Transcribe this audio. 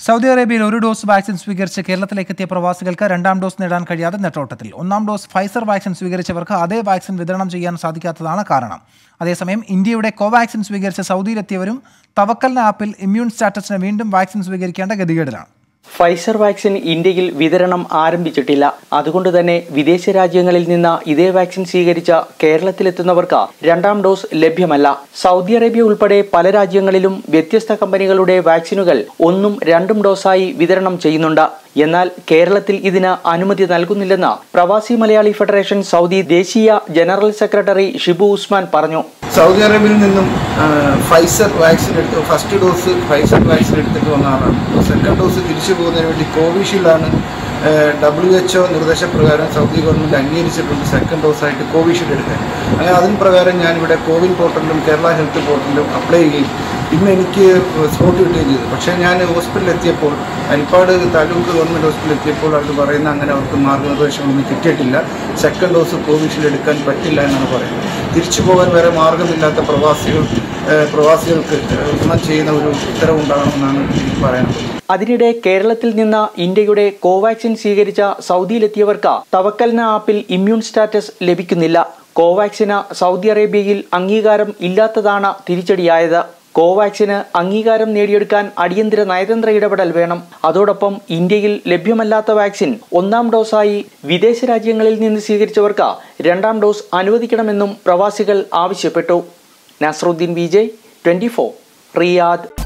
Saudi അറേബ്യയിൽ ഒരു dose vaccine സ്വീകരിച്ച് കേരളത്തിലേക്ക് എത്തിയ പ്രവാസികൾക്ക് രണ്ടാം ഡോസ് നേടാൻ കഴിയാതെ നെട്ടോട്ടത്തിൽ ഒന്നാം ഡോസ് ഫൈസർ വാക്സിൻ സ്വീകരിച്ചവർക്ക് അതേ വാക്സിൻ വിതരണം ചെയ്യാൻ സാധിക്കാത്തതാണ് കാരണം അതേസമയം ഇന്ത്യയുടെ കോവാക്സിൻ സ്വീകരിച്ച് സൗദിയിലെത്തിയവരും തവക്കലിന് ആപ്പിൽ ഇമ്മ്യൂൺ സ്റ്റാറ്റസിന് വീണ്ടും വാക്സിൻ സ്വീകരിക്കേണ്ട ഗതികേടിലാണ് ഫൈസർ വാക്സിൻ ഇന്ത്യയിൽ വിതരണം ആരംഭിച്ചിട്ടില്ല അതുകൊണ്ട് തന്നെ വിദേശ രാജ്യങ്ങളിൽ നിന്ന് ഇതേ വാക്സിൻ സ്വീകരിച്ച കേരളത്തിലെത്തുന്നവർക്ക് രണ്ടാം ഡോസ് ലഭ്യമല്ല സൗദി അറേബ്യ ഉൾപ്പെടെ പല രാജ്യങ്ങളിലും വ്യത്യസ്ത കമ്പനികളുടെ വാക്സിനുകൾ ഒന്നും രണ്ടും ഡോസായി വിതരണം ചെയ്യുന്നുണ്ട് എന്നാൽ കേരളത്തിൽ ഇതിന് അനുമതി നൽകുന്നില്ലെന്ന് പ്രവാസി മലയാളി ഫെഡറേഷൻ സൗദി ദേശീയ ജനറൽ സെക്രട്ടറി ഷിബു ഉസ്മാൻ പറഞ്ഞു സൗദി അറേബ്യയിൽ നിന്നും ആ, ഫൈസർ വാക്സിൻ എടുത്ത് ഫസ്റ്റ് ഡോസ് ഫൈസർ വാക്സിൻ എടുത്തിട്ട് വന്ന ആളാണ് സെക്കൻഡ് ഡോസ് തിരിച്ചു പോകുന്നതിന് വേണ്ടി കോവിഷീൽഡാണ് ഡബ്ല്യു എച്ച് ഒ നിർദ്ദേശപ്രകാരം സൗദി ഗവൺമെൻറ് അംഗീകരിച്ചിട്ടുണ്ട് സെക്കൻഡ് ഡോസായിട്ട് കോവിഷീൽഡ് എടുക്കാൻ അങ്ങനെ അതിന് പ്രകാരം ഞാനിവിടെ കോവിൻ പോർട്ടലിലും കേരള ഹെൽത്ത് പോർട്ടലിലും അപ്ലൈ ചെയ്യുകയും ഇന്ന് എനിക്ക് സ്പോട്ട് കിട്ടുകയും ചെയ്തു പക്ഷേ ഞാൻ ഹോസ്പിറ്റലിൽ എത്തിയപ്പോൾ അരിപ്പാട് താലൂക്ക് ഗവൺമെൻറ് ഹോസ്പിറ്റലിൽ എത്തിയപ്പോൾ അവർ പറയുന്ന അങ്ങനെ അവർക്ക് മാർഗ്ഗനിർദ്ദേശങ്ങളൊന്നും കിട്ടിയിട്ടില്ല സെക്കൻഡ് ഡോസ് കോവിഷീൽഡ് എടുക്കാൻ പറ്റില്ല എന്നാണ് പറയുന്നത് തിരിച്ചു പോകാൻ വേറെ മാർഗമില്ലാത്ത പ്രവാസികൾ ഏഹ് പ്രവാസികൾക്ക് ഏഹ് ഗുണം ചെയ്യുന്ന ഒരു ഉത്തരവുണ്ടാകണമെന്നാണ് എനിക്ക് പറയാനുള്ളത് അതിനിടെ കേരളത്തിൽ നിന്ന് ഇന്ത്യയുടെ കോവാക്സിൻ സ്വീകരിച്ച സൗദിയിലെത്തിയവർക്ക് തവക്കൽന ആപ്പിൽ ഇമ്മ്യൂൺ സ്റ്റാറ്റസ് ലഭിക്കുന്നില്ല കോവാക്സിന് സൗദി അറേബ്യയിൽ അംഗീകാരം ഇല്ലാത്തതാണ് തിരിച്ചടിയായത് കോവാക്സിന് അംഗീകാരം നേടിയെടുക്കാൻ അടിയന്തര നയതന്ത്ര ഇടപെടൽ വേണം അതോടൊപ്പം ഇന്ത്യയിൽ ലഭ്യമല്ലാത്ത വാക്സിൻ ഒന്നാം ഡോസായി വിദേശ രാജ്യങ്ങളിൽ നിന്ന് സ്വീകരിച്ചവർക്ക് രണ്ടാം ഡോസ് അനുവദിക്കണമെന്നും പ്രവാസികൾ ആവശ്യപ്പെട്ടു നസറുദ്ദീൻ വിജയ് ട്വന്റി റിയാദ്